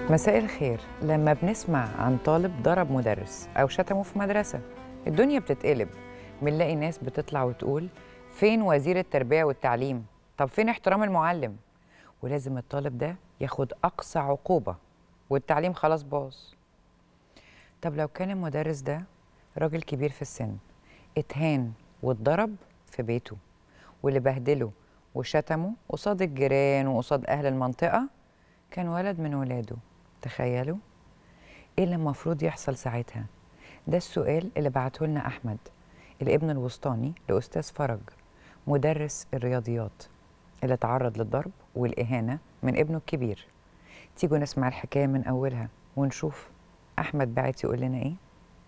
مساء الخير لما بنسمع عن طالب ضرب مدرس أو شتمه في مدرسة الدنيا بتتقلب بنلاقي ناس بتطلع وتقول فين وزير التربية والتعليم طب فين احترام المعلم ولازم الطالب ده ياخد أقصى عقوبة والتعليم خلاص باظ طب لو كان المدرس ده راجل كبير في السن اتهان واتضرب في بيته واللي بهدله وشتمه قصاد الجيران وقصاد أهل المنطقة كان ولد من ولاده تخيلوا ايه اللي المفروض يحصل ساعتها ده السؤال اللي بعته لنا احمد الابن الوسطاني لاستاذ فرج مدرس الرياضيات اللي تعرض للضرب والاهانه من ابنه الكبير تيجوا نسمع الحكايه من اولها ونشوف احمد بعت يقول لنا ايه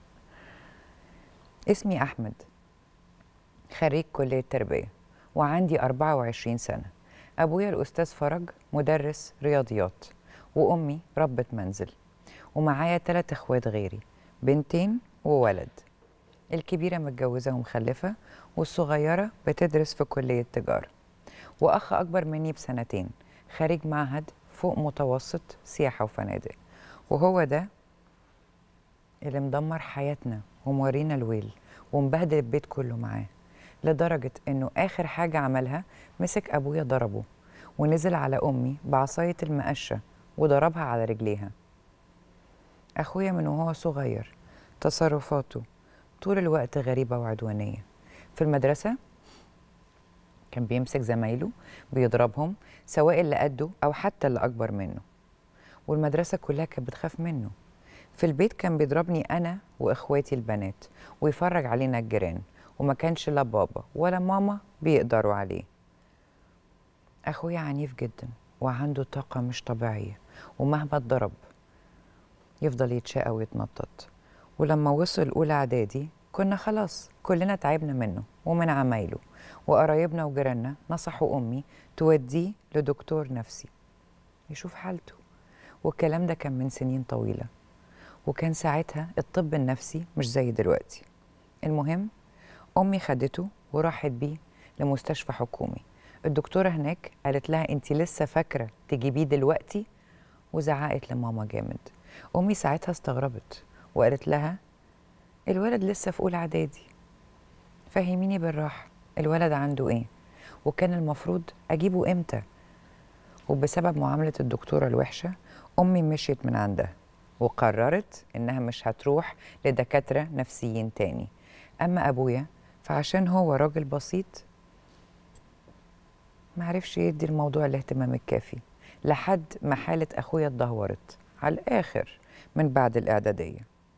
اسمي احمد خريج كليه تربيه وعندي 24 سنه ابويا الاستاذ فرج مدرس رياضيات وامي ربة منزل ومعايا ثلاث اخوات غيري بنتين وولد الكبيره متجوزه ومخلفه والصغيره بتدرس في كليه تجاره واخ اكبر مني بسنتين خارج معهد فوق متوسط سياحه وفنادق وهو ده اللي مدمر حياتنا ومورينا الويل ومبهدل البيت كله معاه لدرجة إنه آخر حاجة عملها مسك أبويا ضربه ونزل على أمي بعصاية المقشة وضربها على رجليها أخويا من وهو صغير تصرفاته طول الوقت غريبة وعدوانية في المدرسة كان بيمسك زمايله بيضربهم سواء اللي قده أو حتى اللي أكبر منه والمدرسة كلها كانت بتخاف منه في البيت كان بيضربني أنا وإخواتي البنات ويفرج علينا الجيران وما كانش لا بابا ولا ماما بيقدروا عليه أخويا عنيف جدا وعنده طاقة مش طبيعية ومهما اتضرب يفضل يتشقى ويتنطط ولما وصل أولى إعدادي كنا خلاص كلنا تعبنا منه ومن عمايله وقرايبنا وجيراننا نصحوا أمي توديه لدكتور نفسي يشوف حالته والكلام ده كان من سنين طويلة وكان ساعتها الطب النفسي مش زي دلوقتي المهم أمي خدته وراحت بيه لمستشفى حكومي الدكتورة هناك قالت لها أنت لسه فاكرة تجيبيه دلوقتي وزعقت لماما جامد أمي ساعتها استغربت وقالت لها الولد لسه في أولى إعدادي فهميني بالراحة الولد عنده إيه وكان المفروض أجيبه إمتى وبسبب معاملة الدكتورة الوحشة أمي مشيت من عندها وقررت إنها مش هتروح لدكاترة نفسيين تاني أما أبويا فعشان هو راجل بسيط معرفش يدي الموضوع الاهتمام الكافي لحد ما حالة أخويا اتدهورت على الآخر من بعد الإعدادية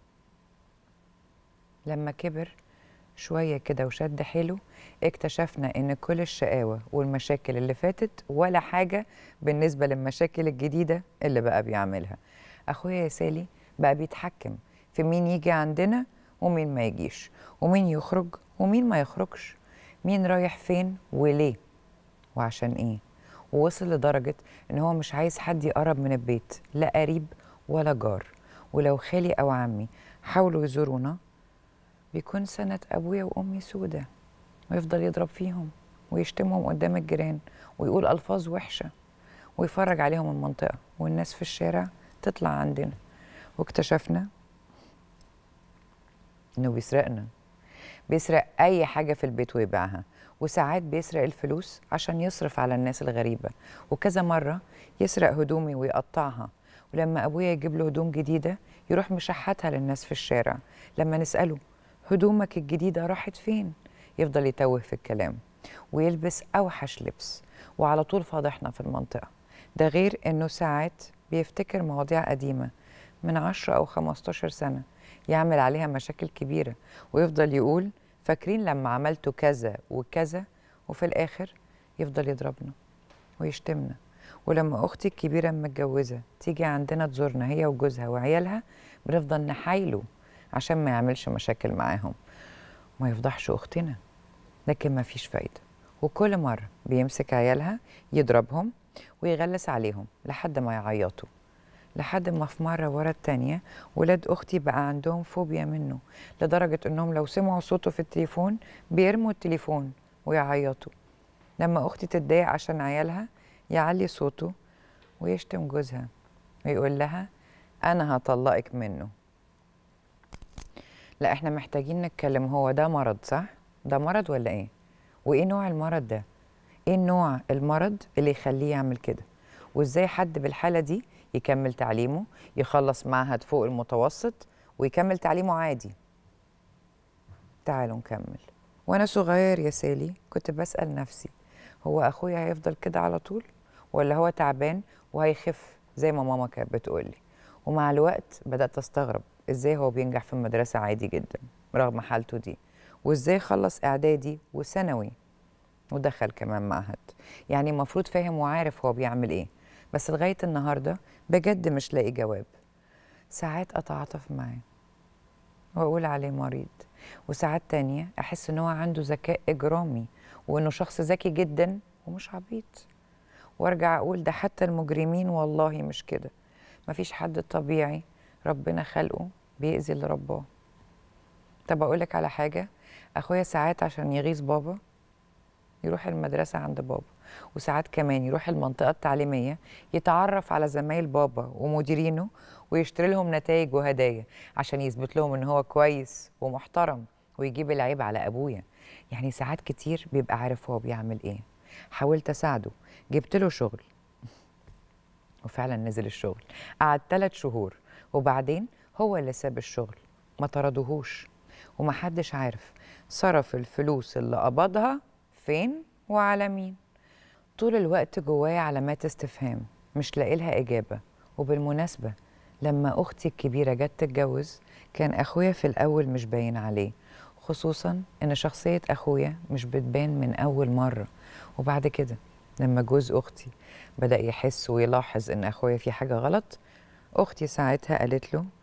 لما كبر شوية كده وشد حيله اكتشفنا إن كل الشقاوة والمشاكل اللي فاتت ولا حاجة بالنسبة للمشاكل الجديدة اللي بقى بيعملها أخويا يا سالي بقى بيتحكم في مين يجي عندنا ومين ما يجيش ومين يخرج ومين ما يخرجش مين رايح فين وليه وعشان ايه ووصل لدرجة ان هو مش عايز حد يقرب من البيت لا قريب ولا جار ولو خالي او عمي حاولوا يزورونا بيكون سنة ابويا وامي سودة ويفضل يضرب فيهم ويشتمهم قدام الجيران ويقول الفاظ وحشة ويفرج عليهم المنطقة والناس في الشارع تطلع عندنا واكتشفنا انه بيسرقنا بيسرق اي حاجه في البيت ويبيعها وساعات بيسرق الفلوس عشان يصرف على الناس الغريبه وكذا مره يسرق هدومي ويقطعها ولما ابويا يجيب له هدوم جديده يروح مشحتها للناس في الشارع لما نساله هدومك الجديده راحت فين يفضل يتوه في الكلام ويلبس اوحش لبس وعلى طول فاضحنا في المنطقه ده غير انه ساعات بيفتكر مواضيع قديمه من 10 او 15 سنه يعمل عليها مشاكل كبيرة ويفضل يقول فاكرين لما عملتوا كذا وكذا وفي الآخر يفضل يضربنا ويشتمنا ولما أختي الكبيرة متجوزة تيجي عندنا تزورنا هي وجوزها وعيالها بنفضل نحايله عشان ما يعملش مشاكل معاهم ما يفضحش أختنا لكن ما فيش فايدة وكل مرة بيمسك عيالها يضربهم ويغلس عليهم لحد ما يعيطوا لحد ما في مرة ورا التانية ولاد أختي بقى عندهم فوبيا منه لدرجة إنهم لو سمعوا صوته في التليفون بيرموا التليفون ويعيطوا لما أختي تتضايق عشان عيالها يعلي صوته ويشتم جوزها ويقول لها انا هطلقك منه لا احنا محتاجين نتكلم هو ده مرض صح ده مرض ولا ايه وايه نوع المرض ده ايه نوع المرض اللي يخليه يعمل كده وازاي حد بالحاله دي يكمل تعليمه يخلص معهد فوق المتوسط ويكمل تعليمه عادي تعالوا نكمل وانا صغير يا سالي كنت بسال نفسي هو اخويا هيفضل كده على طول ولا هو تعبان وهيخف زي ما ماما كانت بتقولي ومع الوقت بدات استغرب ازاي هو بينجح في المدرسه عادي جدا رغم حالته دي وازاي خلص اعدادي وثانوي ودخل كمان معهد يعني المفروض فاهم وعارف هو بيعمل ايه بس لغايه النهارده بجد مش لاقي جواب ساعات اتعاطف معاه واقول عليه مريض وساعات تانية احس ان هو عنده ذكاء اجرامي وانه شخص ذكي جدا ومش عبيط وارجع اقول ده حتى المجرمين والله مش كده مفيش حد طبيعي ربنا خلقه بيأذي اللي رباه طب اقولك على حاجه اخويا ساعات عشان يغيظ بابا يروح المدرسه عند بابا وساعات كمان يروح المنطقه التعليميه يتعرف على زمايل بابا ومديرينه ويشتري لهم نتائج وهدايا عشان يثبت لهم ان هو كويس ومحترم ويجيب العيب على ابويا يعني ساعات كتير بيبقى عارف هو بيعمل ايه حاولت اساعده جبت له شغل وفعلا نزل الشغل قعد ثلاث شهور وبعدين هو اللي ساب الشغل ما طردهوش ومحدش عارف صرف الفلوس اللي قبضها فين وعلى مين طول الوقت جوايا علامات استفهام مش لاقي لها إجابة وبالمناسبة لما أختي الكبيرة جت تتجوز كان أخويا في الأول مش باين عليه خصوصا إن شخصية أخويا مش بتبان من أول مرة وبعد كده لما جوز أختي بدأ يحس ويلاحظ إن أخويا في حاجة غلط أختي ساعتها قالت له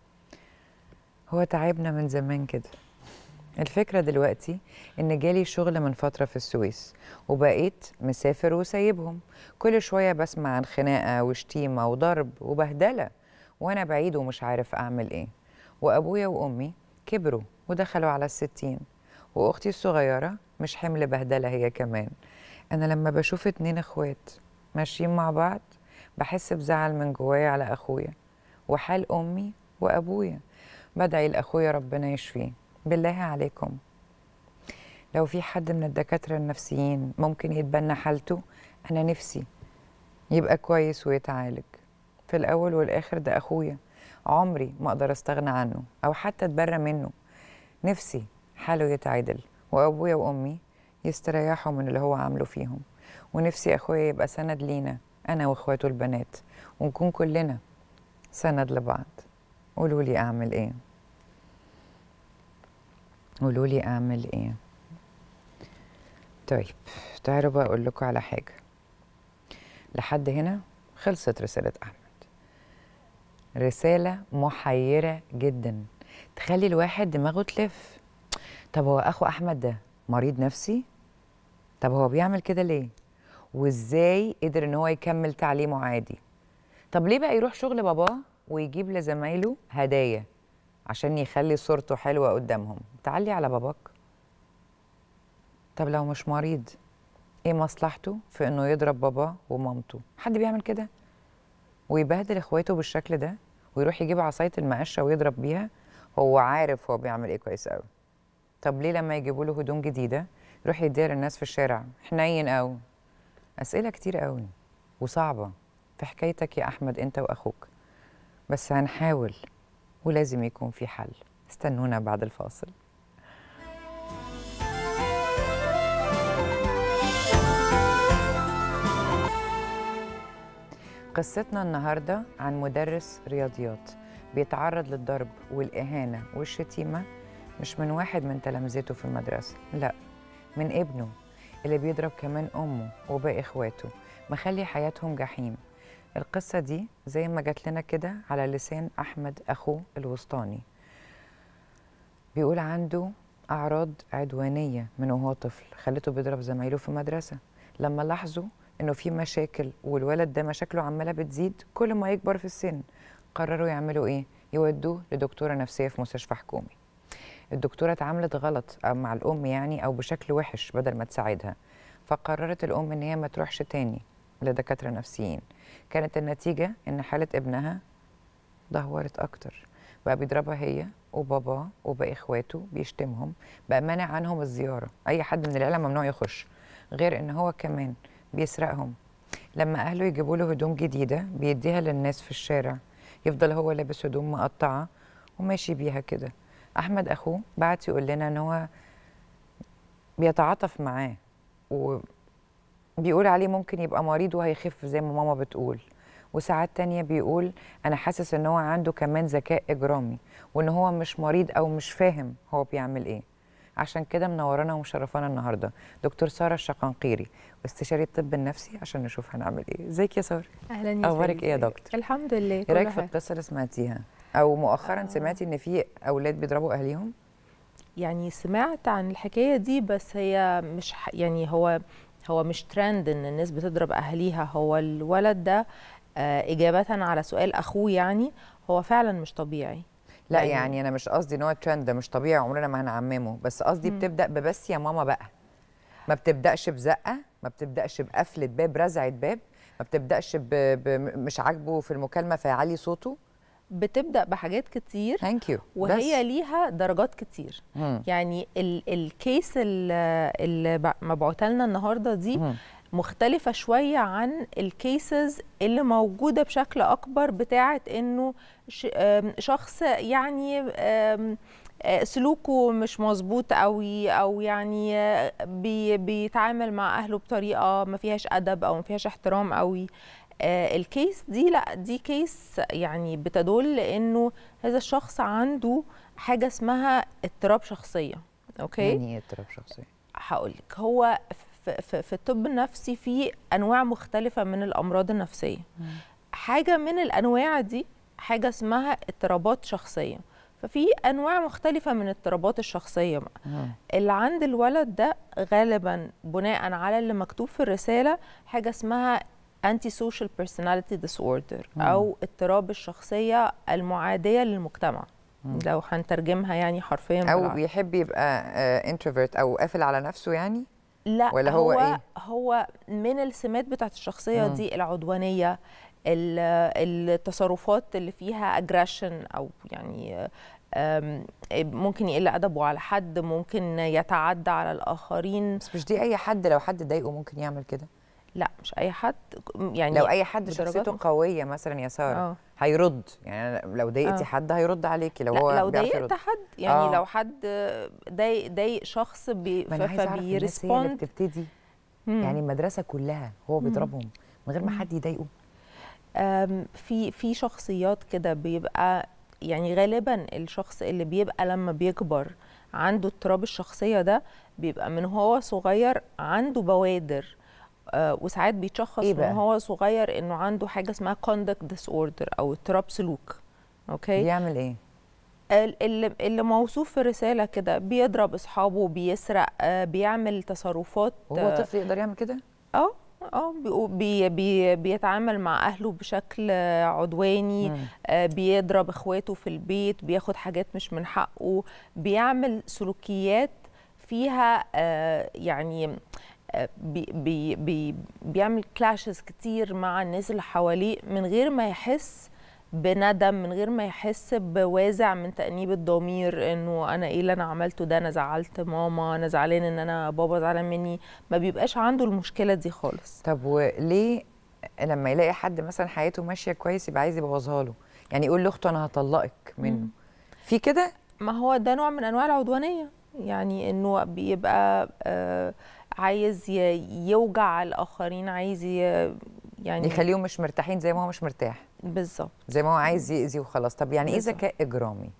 هو تعبنا من زمان كده الفكرة دلوقتي إن جالي شغل من فترة في السويس وبقيت مسافر وسايبهم كل شوية بسمع عن خناقة وشتيمة وضرب وبهدلة وأنا بعيد ومش عارف أعمل إيه وأبويا وأمي كبروا ودخلوا على الستين وأختي الصغيرة مش حمل بهدلة هي كمان أنا لما بشوف اتنين إخوات ماشيين مع بعض بحس بزعل من جوايا على أخويا وحال أمي وأبويا بدعي لأخويا ربنا يشفيه بالله عليكم لو في حد من الدكاترة النفسيين ممكن يتبنى حالته أنا نفسي يبقى كويس ويتعالج في الأول والآخر ده أخويا عمري ما أقدر أستغنى عنه أو حتى أتبرى منه نفسي حاله يتعدل وأبويا وأمي يستريحوا من اللي هو عامله فيهم ونفسي أخويا يبقى سند لينا أنا وإخواته البنات ونكون كلنا سند لبعض قولوا لي أعمل إيه قولوا لي اعمل ايه طيب تعالوا بقى اقول لكم على حاجه لحد هنا خلصت رساله احمد رساله محيره جدا تخلي الواحد دماغه تلف طب هو اخو احمد ده مريض نفسي طب هو بيعمل كده ليه وازاي قدر ان هو يكمل تعليمه عادي طب ليه بقى يروح شغل باباه ويجيب لزمايله هدايا عشان يخلي صورته حلوة قدامهم تعلي على باباك طب لو مش مريض ايه مصلحته في انه يضرب باباه ومامته حد بيعمل كده ويبهدل اخواته بالشكل ده ويروح يجيب عصاية المقشة ويضرب بيها هو عارف هو بيعمل ايه كويس قوي طب ليه لما يجيبوا له هدوم جديدة يروح يديها للناس في الشارع حنين قوي أسئلة كتير قوي وصعبة في حكايتك يا أحمد أنت وأخوك بس هنحاول ولازم يكون في حل استنونا بعد الفاصل قصتنا النهارده عن مدرس رياضيات بيتعرض للضرب والإهانة والشتيمة مش من واحد من تلامذته في المدرسة لا من ابنه اللي بيضرب كمان أمه وباقي إخواته مخلي حياتهم جحيم القصة دي زي ما جات لنا كده على لسان أحمد أخوه الوسطاني بيقول عنده أعراض عدوانية من وهو طفل خلته بيضرب زمايله في المدرسة لما لاحظوا إنه في مشاكل والولد ده مشاكله عمالة بتزيد كل ما يكبر في السن قرروا يعملوا إيه؟ يودوه لدكتورة نفسية في مستشفى حكومي الدكتورة اتعاملت غلط مع الأم يعني أو بشكل وحش بدل ما تساعدها فقررت الأم إن هي ما تروحش تاني لدكاتره نفسيين كانت النتيجه ان حاله ابنها دهورت اكتر بقى بيضربها هي وباباه وباقي اخواته بيشتمهم بقى مانع عنهم الزياره اي حد من العيله ممنوع يخش غير ان هو كمان بيسرقهم لما اهله يجيبوا له هدوم جديده بيديها للناس في الشارع يفضل هو لابس هدوم مقطعه وماشي بيها كده احمد اخوه بعت يقول لنا ان هو بيتعاطف معاه وبيقول عليه ممكن يبقى مريض وهيخف زي ما ماما بتقول وساعات تانية بيقول أنا حاسس إن هو عنده كمان ذكاء إجرامي وإن هو مش مريض أو مش فاهم هو بيعمل إيه عشان كده منورانا ومشرفانا النهارده دكتور ساره الشقنقيري واستشاري الطب النفسي عشان نشوف هنعمل ايه ازيك يا ساره اهلا يا اخبارك ايه يا دكتور الحمد لله ايه رايك في القصه اللي سمعتيها او مؤخرا آه. سمعتي ان في اولاد بيضربوا اهاليهم يعني سمعت عن الحكايه دي بس هي مش ح... يعني هو هو مش ترند ان الناس بتضرب اهاليها هو الولد ده آه اجابه على سؤال اخوه يعني هو فعلا مش طبيعي لا يعني, يعني انا مش قصدي ان هو ترند ده مش طبيعي عمرنا ما هنعممه بس قصدي بتبدا ببس يا ماما بقى ما بتبداش بزقه ما بتبداش بقفله باب رزعه باب ما بتبداش ب... ب... مش عاجبه في المكالمه فيعلي صوته بتبدا بحاجات كتير ثانك يو وهي بس. ليها درجات كتير مم. يعني ال... الكيس اللي مبعوته لنا النهارده دي مم. مختلفة شوية عن الكيسز اللي موجودة بشكل أكبر بتاعة إنه شخص يعني سلوكه مش مظبوط قوي او يعني بي بيتعامل مع اهله بطريقه ما فيهاش ادب او ما فيهاش احترام قوي الكيس دي لا دي كيس يعني بتدل انه هذا الشخص عنده حاجه اسمها اضطراب شخصيه اوكي يعني ايه اضطراب شخصيه هقول لك هو في, في الطب النفسي في انواع مختلفه من الامراض النفسيه مم. حاجه من الانواع دي حاجه اسمها اضطرابات شخصيه ففي انواع مختلفه من اضطرابات الشخصيه بقى مم. اللي عند الولد ده غالبا بناء على اللي مكتوب في الرساله حاجه اسمها انتي سوشيال بيرسوناليتي ديسوردر او اضطراب الشخصيه المعاديه للمجتمع مم. لو هنترجمها يعني حرفيا او بالعربي. بيحب يبقى انتروفيرت او قافل على نفسه يعني لا ولا هو, هو ايه هو من السمات بتاعت الشخصيه مم. دي العدوانيه التصرفات اللي فيها اجريشن او يعني ممكن يقل ادبه على حد ممكن يتعدى على الاخرين بس مش دي اي حد لو حد ضايقه ممكن يعمل كده لا مش اي حد يعني لو اي حد شخصيته قويه مثلا يا ساره أوه. هيرد يعني لو ضايقتي حد هيرد عليكي لو هو لو ضايقت حد يعني أوه. لو حد ضايق ضايق شخص بي فبيرسبوند بتبتدي يعني المدرسه كلها هو بيضربهم من غير ما حد يضايقه في في شخصيات كده بيبقى يعني غالبا الشخص اللي بيبقى لما بيكبر عنده اضطراب الشخصيه ده بيبقى من هو صغير عنده بوادر آه وساعات بيتشخص إيه من هو صغير انه عنده حاجه اسمها conduct disorder او اضطراب سلوك اوكي بيعمل ايه اللي اللي موصوف في رساله كده بيضرب اصحابه بيسرق آه بيعمل تصرفات وهو طفل يقدر يعمل كده اه اه بي بي بيتعامل مع اهله بشكل عدواني آه بيضرب اخواته في البيت بياخد حاجات مش من حقه بيعمل سلوكيات فيها آه يعني آه بي بي بي بيعمل كلاشز كتير مع الناس اللي حواليه من غير ما يحس بندم من غير ما يحس بوازع من تأنيب الضمير انه انا ايه اللي انا عملته ده انا زعلت ماما انا زعلان ان انا بابا زعلان مني ما بيبقاش عنده المشكله دي خالص طب وليه لما يلاقي حد مثلا حياته ماشيه كويس يبقى عايز يبوظها له يعني يقول لاخته انا هطلقك منه مم. في كده ما هو ده نوع من انواع العدوانيه يعني انه بيبقى آه عايز يوجع الاخرين عايز يعني يخليهم مش مرتاحين زي ما هو مش مرتاح بالظبط زي ما هو عايز يأذي وخلاص طب يعني بالزبط. ايه ذكاء اجرامي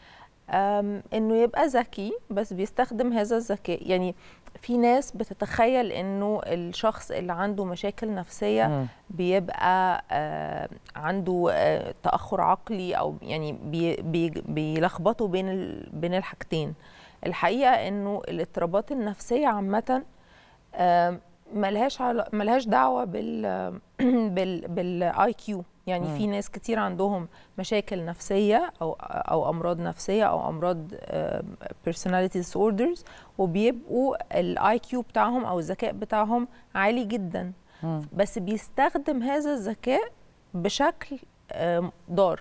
انه يبقى ذكي بس بيستخدم هذا الذكاء يعني في ناس بتتخيل انه الشخص اللي عنده مشاكل نفسيه م. بيبقى آه عنده آه تاخر عقلي او يعني بي بي بيلخبطوا بين بين الحاجتين الحقيقه انه الاضطرابات النفسيه عامه آه ملهاش ملهاش دعوه بال بال بالاي كيو يعني مم. في ناس كتير عندهم مشاكل نفسيه او او امراض نفسيه او امراض بيرسوناليتي ديسوردرز وبيبقوا الاي كيو بتاعهم او الذكاء بتاعهم عالي جدا مم. بس بيستخدم هذا الذكاء بشكل آم، ضار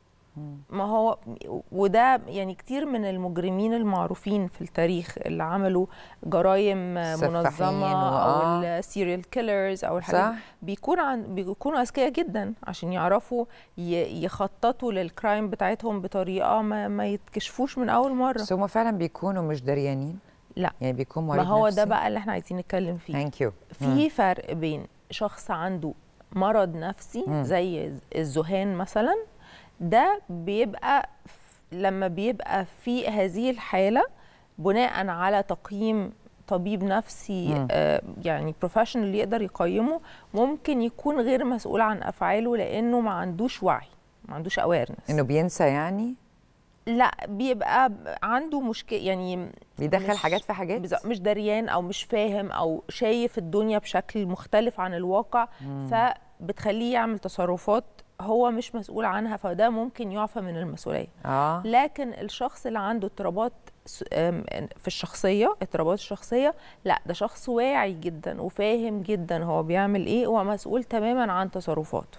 ما هو وده يعني كتير من المجرمين المعروفين في التاريخ اللي عملوا جرائم سفاحين منظمه او وآه. السيريال كيلرز او الحاجات صح بيكون عن بيكونوا اذكياء جدا عشان يعرفوا ي- يخططوا للكرايم بتاعتهم بطريقه ما, ما يتكشفوش من اول مره بس هم فعلا بيكونوا مش دريانين لا. يعني بيكون ما مريض هو نفسي ده بقى اللي احنا عايزين نتكلم فيه ثانك يو في فرق بين شخص عنده مرض نفسي مم. زي الذهان مثلا ده بيبقى ف- لما بيبقى في هذه الحالة بناء على تقييم طبيب نفسي مم. آه يعني بروفيشنال يقدر يقيمه ممكن يكون غير مسؤول عن أفعاله لأنه ما عندوش وعي ما عندوش awareness انه بينسى يعني لا بيبقى ب- عنده مشكلة يعني بيدخل مش- حاجات في حاجات بالظبط مش دريان او مش فاهم او شايف الدنيا بشكل مختلف عن الواقع فبتخليه يعمل تصرفات هو مش مسؤول عنها فده ممكن يعفى من المسؤوليه اه لكن الشخص اللي عنده اضطرابات س- أم، في الشخصيه اضطرابات الشخصيه لا ده شخص واعي جدا وفاهم جدا هو بيعمل ايه ومسؤول تماما عن تصرفاته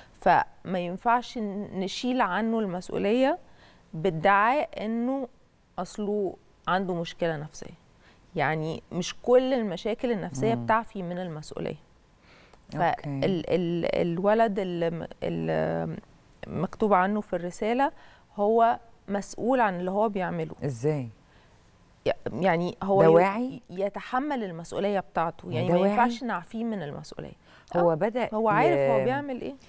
فما ينفعش ن- نشيل عنه المسؤوليه بادعاء انه اصله عنده مشكله نفسيه يعني مش كل المشاكل النفسيه مم. بتعفي من المسؤوليه أوكي. فال ال الولد اللي م- اللي مكتوب عنه في الرساله هو مسؤول عن اللي هو بيعمله ازاي ي- يعني هو ده ي- واعي؟ يتحمل المسؤوليه بتاعته يعني ده ما واعي؟ ينفعش نعفيه من المسؤوليه هو بدا هو عارف ي- هو بيعمل ايه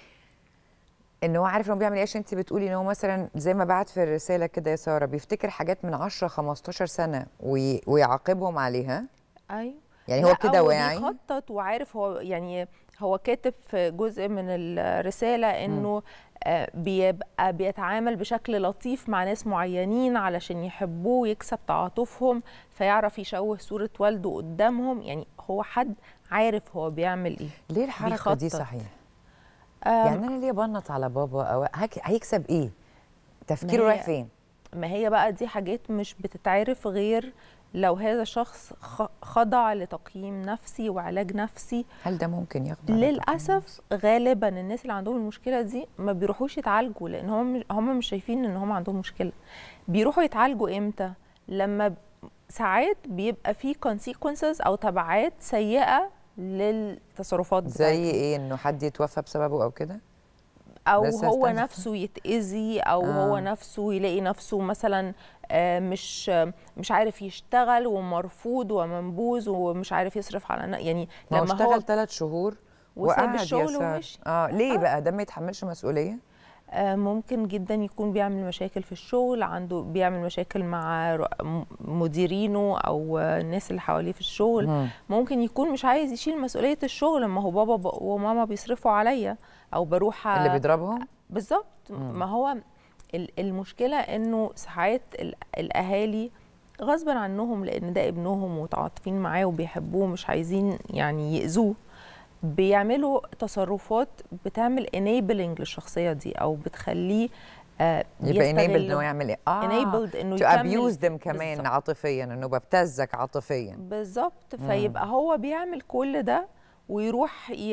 ان هو عارف ان هو بيعمل ايه عشان انت بتقولي ان هو مثلا زي ما بعت في الرساله كده يا ساره بيفتكر حاجات من 10 15 سنه وي... ويعاقبهم عليها ايوه يعني هو لا، كده واعي بيخطط وعارف هو يعني هو كاتب في جزء من الرسالة إنه آه، بيبقى بيتعامل بشكل لطيف مع ناس معينين علشان يحبوه ويكسب تعاطفهم فيعرف يشوه صورة والده قدامهم يعني هو حد عارف هو بيعمل إيه ليه الحركه دي بيخطط. صحيح آم، يعني انا ليه بنط على بابا او هك... هيكسب ايه تفكيره هي- رايح فين ما هي بقى دي حاجات مش بتتعرف غير لو هذا الشخص خ- خضع لتقييم نفسي وعلاج نفسي هل ده ممكن ياخد على للاسف غالبا الناس اللي عندهم المشكله دي ما بيروحوش يتعالجوا لان هم مش هم مش شايفين ان هم عندهم مشكله بيروحوا يتعالجوا امتى لما ب- ساعات بيبقى في consequences او تبعات سيئه للتصرفات زي بتاعتهم ايه انه حد يتوفى بسببه او كده او بس هو هستنى. نفسه يتاذي او آه. هو آه. نفسه يلاقي نفسه مثلا آه، مش آه، مش عارف يشتغل ومرفوض ومنبوذ ومش عارف يصرف على ن- يعني ما هو لما اشتغل هو ثلاث شهور وساب وقعد يا الشغل سارة. ومشي. اه ليه آه. بقى ده ما يتحملش مسؤوليه آه، ممكن جدا يكون بيعمل مشاكل في الشغل عنده بيعمل مشاكل مع ر- م- مديرينه او آه، الناس اللي حواليه في الشغل مم. ممكن يكون مش عايز يشيل مسؤوليه الشغل ما هو بابا ب- وماما بيصرفوا عليا او بروح أ- اللي بيضربهم بالظبط مم. ما هو ال- المشكله انه ساعات ال- الاهالي غصبا عنهم لان ده ابنهم ومتعاطفين معاه وبيحبوه مش عايزين يعني يأذوه بيعملوا تصرفات بتعمل enabling للشخصيه دي او بتخليه آه يبقى enabled انه يستغله. يعمل ايه اه enabled انه to يكمل abuse them كمان بالظبط. عاطفيا انه ببتزك عاطفيا بالظبط فيبقى هو بيعمل كل ده ويروح ي...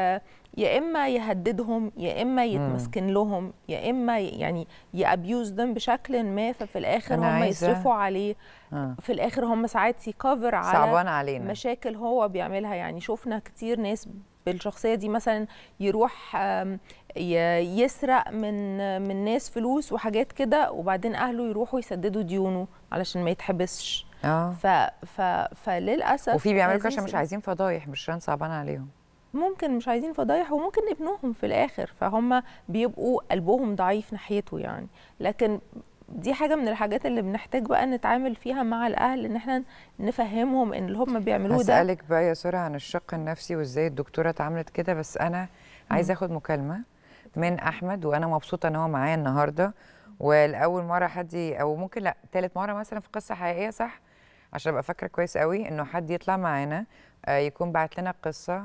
يا اما يهددهم يا اما يتمسكن لهم يا اما ي- يعني يابيوز them بشكل ما ففي الاخر أنا هم عايزة- يصرفوا عليه آه. في الاخر هم ساعات يكفر على صعبان علينا مشاكل هو بيعملها يعني شفنا كتير ناس بالشخصيه دي مثلا يروح آم، ي- يسرق من من ناس فلوس وحاجات كده وبعدين اهله يروحوا يسددوا ديونه علشان ما يتحبسش اه ف ف فللاسف وفي بيعملوا كده هذه عشان مش الس- عايزين فضايح مش عشان صعبان عليهم ممكن مش عايزين فضايح وممكن ابنهم في الاخر فهم بيبقوا قلبهم ضعيف ناحيته يعني لكن دي حاجه من الحاجات اللي بنحتاج بقى نتعامل فيها مع الاهل ان احنا نفهمهم ان اللي هم بيعملوه ده هسألك بقى يا سارة عن الشق النفسي وازاي الدكتورة اتعاملت كده بس أنا عايزة اخد مكالمة من أحمد وأنا مبسوطة إن هو معايا النهاردة ولأول مرة حد ي- أو ممكن لأ تالت مرة مثلا في قصة حقيقية صح؟ عشان أبقى فاكرة كويس قوي إنه حد يطلع معانا آه، يكون بعت لنا قصة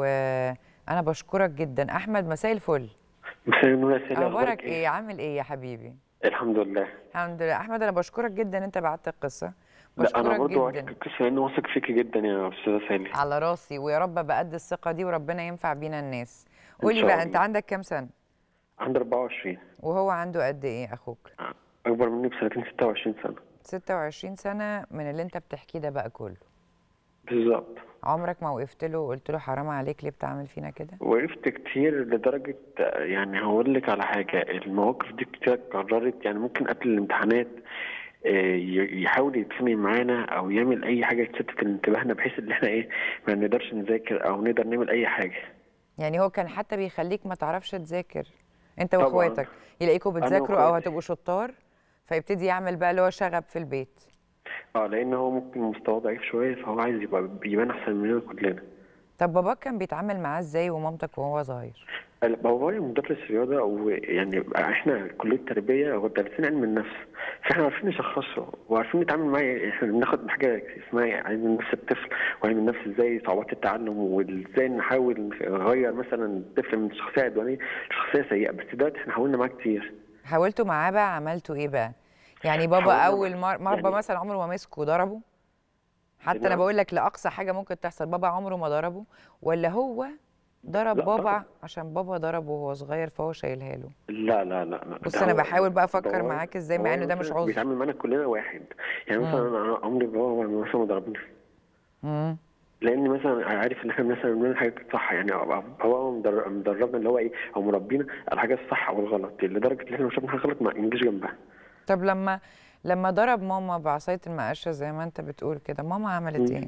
وأنا بشكرك جدا أحمد مساء الفل مساء النور يا سيدي أخبارك إيه عامل إيه يا حبيبي؟ الحمد لله الحمد لله أحمد أنا بشكرك جدا إن أنت بعت القصة لا انا بشكرك برضو واثق جدا القصه لان واثق فيكي جدا يا استاذه سالي على راسي ويا رب ابقى قد الثقه دي وربنا ينفع بينا الناس إن قولي شاء بقى انت الله. عندك كام سنه عندي 24 وهو عنده قد ايه اخوك اكبر مني بسنتين 26 سنه 26 سنه من اللي انت بتحكيه ده بقى كله بالظبط عمرك ما وقفت له وقلت له حرام عليك ليه بتعمل فينا كده وقفت كتير لدرجة يعني هقول لك على حاجة المواقف دي كتير اتكررت يعني ممكن قبل الامتحانات آه، ي- يحاول يتخانق معانا او يعمل اي حاجة تشتت انتباهنا بحيث ان احنا ايه ما نقدرش نذاكر او نقدر نعمل اي حاجة يعني هو كان حتى بيخليك ما تعرفش تذاكر انت طبعاً. واخواتك يلاقيكوا أنا بتذاكروا او وأخواتي. هتبقوا شطار فيبتدي يعمل بقى اللي هو شغب في البيت اه لان هو ممكن مستواه ضعيف شوية فهو عايز يبقى يبان احسن مننا كلنا طب باباك كان بيتعامل معاه ازاي ومامتك وهو صغير بابايا مدرس رياضة ويعني احنا كلية تربية ودارسين علم النفس فاحنا عارفين نشخصه وعارفين نتعامل معاه احنا بناخد حاجة اسمها علم النفس الطفل وعلم النفس ازاي صعوبات التعلم وازاي نحاول نغير مثلا الطفل من شخصية عدوانية لشخصية سيئة بس دلوقتي احنا حاولنا معاه كتير حاولتوا معاه بقى عملتوا ايه بقى يعني بابا حاولنا اول مره مره يعني- مثلا عمره ما مسكه وضربه حتى انا نعم. بقول لك لاقصى حاجه ممكن تحصل بابا عمره ما ضربه ولا هو ضرب لا، بابا ضرب. عشان بابا ضربه وهو صغير فهو شايلها له لا لا لا لا بص ده انا هو- بحاول بقى افكر بابايا- معاك ازاي مع ان ده مش بابايا عذر بيتعامل معانا كلنا واحد يعني مثلا انا عمري بابا مثلا ما ضربني مم. لان مثلا عارف ان احنا مثلا بنعمل حاجه صح يعني هو مدر- مدربنا اللي هو ايه او مربينا على الحاجه الصح او الغلط لدرجه ان احنا لو شفنا حاجه غلط ما نجيش جنبها طب لما لما ضرب ماما بعصايه المقشه زي ما انت بتقول كده ماما عملت مم. ايه